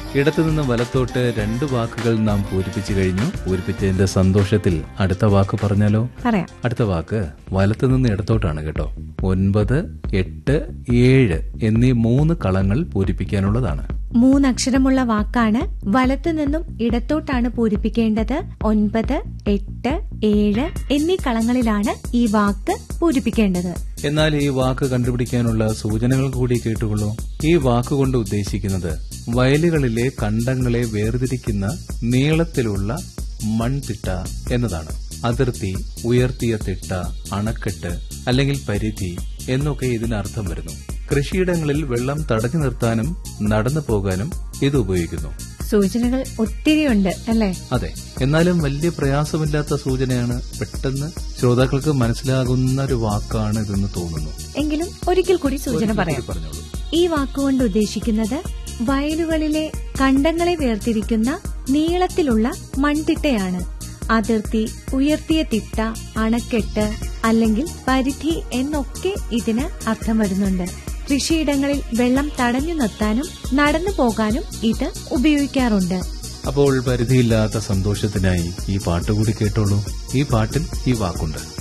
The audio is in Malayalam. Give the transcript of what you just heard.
ഇടത്തുനിന്ന് വലത്തോട്ട് രണ്ട് വാക്കുകൾ നാം പൂരിപ്പിച്ചു കഴിഞ്ഞു പൂരിപ്പിച്ചതിന്റെ സന്തോഷത്തിൽ അടുത്ത വാക്ക് പറഞ്ഞാലോ പറയാം അടുത്ത വാക്ക് വലത്തുനിന്ന് ഇടത്തോട്ടാണ് കേട്ടോ ഒൻപത് എട്ട് ഏഴ് എന്നീ മൂന്ന് കളങ്ങൾ പൂരിപ്പിക്കാനുള്ളതാണ് മൂന്നക്ഷരമുള്ള വാക്കാണ് വലത്തു നിന്നും ഇടത്തോട്ടാണ് പൂരിപ്പിക്കേണ്ടത് ഒൻപത് എട്ട് ഏഴ് എന്നീ കളങ്ങളിലാണ് ഈ വാക്ക് പൂരിപ്പിക്കേണ്ടത് എന്നാൽ ഈ വാക്ക് കണ്ടുപിടിക്കാനുള്ള സൂചനകൾ കൂടി കേട്ടുകൊള്ളൂ ഈ വാക്കുകൊണ്ട് ഉദ്ദേശിക്കുന്നത് വയലുകളിലെ കണ്ടങ്ങളെ വേർതിരിക്കുന്ന നീളത്തിലുള്ള മൺതിട്ട എന്നതാണ് അതിർത്തി ഉയർത്തിയ തിട്ട അണക്കെട്ട് അല്ലെങ്കിൽ പരിധി എന്നൊക്കെ ഇതിനർത്ഥം വരുന്നു കൃഷിയിടങ്ങളിൽ വെള്ളം തടഞ്ഞു നിർത്താനും നടന്നു പോകാനും ഇത് ഉപയോഗിക്കുന്നു സൂചനകൾ ഒത്തിരിയുണ്ട് അല്ലേ അതെ എന്നാലും വലിയ പ്രയാസമില്ലാത്ത സൂചനയാണ് പെട്ടെന്ന് ശ്രോതാക്കൾക്ക് മനസ്സിലാകുന്ന ഒരു വാക്കാണ് ഇതെന്ന് തോന്നുന്നു എങ്കിലും ഒരിക്കൽ കൂടി സൂചന പറയാം പറഞ്ഞോളൂ ഈ വാക്കുകൊണ്ട് ഉദ്ദേശിക്കുന്നത് വയലുകളിലെ കണ്ടങ്ങളെ വേർതിരിക്കുന്ന നീളത്തിലുള്ള മൺതിട്ടയാണ് അതിർത്തി ഉയർത്തിയ തിട്ട അണക്കെട്ട് അല്ലെങ്കിൽ പരിധി എന്നൊക്കെ ഇതിന് അർത്ഥം വരുന്നുണ്ട് കൃഷിയിടങ്ങളിൽ വെള്ളം തടഞ്ഞു നിർത്താനും നടന്നു പോകാനും ഇത് ഉപയോഗിക്കാറുണ്ട് അപ്പോൾ പരിധിയില്ലാത്ത സന്തോഷത്തിനായി ഈ പാട്ട് കൂടി കേട്ടോളൂ ഈ പാട്ടിൽ ഈ വാക്കുണ്ട്